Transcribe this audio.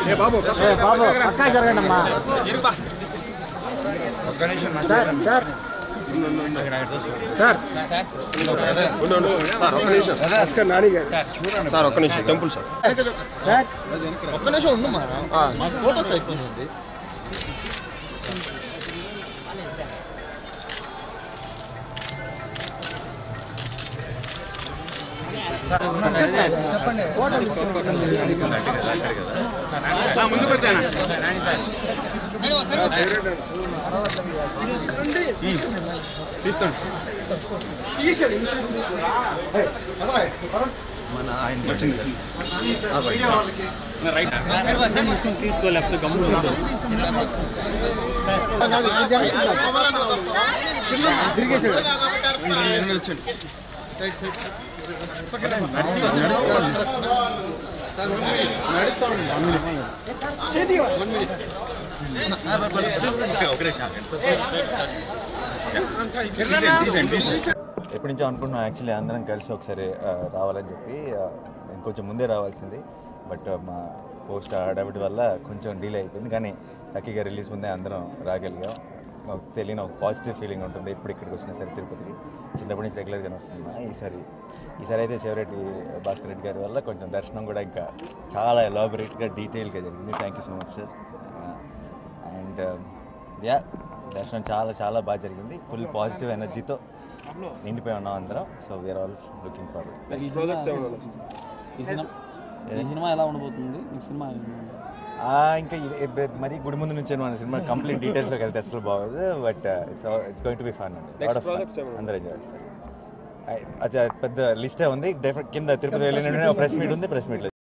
బాబు పక్కా జరగండి అమ్మా sir sir sir sir ఒక్క నిమిషం టెంపుల్ సార్ సార్ ఒక్క నిమిషం ఉండు మా ఫోటోస్ అయిపోయింది ముందుకు వచ్చాను తీస్తాను ఎప్పటి నుంచో అనుకున్నాం యాక్చువల్లీ అందరం కలిసి ఒకసారి ఆ, రావాలని చెప్పి ఆ, ఇంకొంచెం ముందే రావాల్సింది బట్ మా పోస్ట్ అడవిటి వల్ల కొంచెం డిలే అయిపోయింది కానీ లక్కీగా రిలీజ్ ముందే అందరం రాగలిగాం మాకు తెలియని ఒక పాజిటివ్ ఫీలింగ్ ఉంటుంది ఇప్పుడు ఇక్కడికి వచ్చినా సరే తిరుపతికి చిన్నప్పటి నుంచి రెగ్యులర్గానే వస్తున్నా ఈసారి ఈసారి అయితే చివరెడ్డి భాస్కర్ రెడ్డి గారి వల్ల కొంచెం దర్శనం కూడా ఇంకా చాలా ఎలాబొరేట్గా డీటెయిల్గా జరిగింది thank you so much sir and yeah దర్శనం చాలా చాలా బాగా జరిగింది ఫుల్ పాజిటివ్ ఎనర్జీతో నిండిపోయి ఉన్నాం అందరం so we're all looking forward ఈ సినిమా ఈ సినిమా ఈ సినిమా ఎలా ఉండబోతుంది ఈ సినిమా ఇంకా ఇ- ఇ- మరి గుడి ముందు నుంచి మన సినిమా కంప్లీట్ డీటెయిల్స్లోకి వెళ్తే అసలు బాగోదు but it's it's going to be fun అండి లాట్ ఆఫ్ అందరూ ఎంజాయ్ చేస్తారు అది పెద్ద లిస్టే ఉంది డెఫినెట్ కింద తిరుపతి వెళ్ళిన ప్రెస్ మీట్ ఉంది ప్రెస్ మీట్లో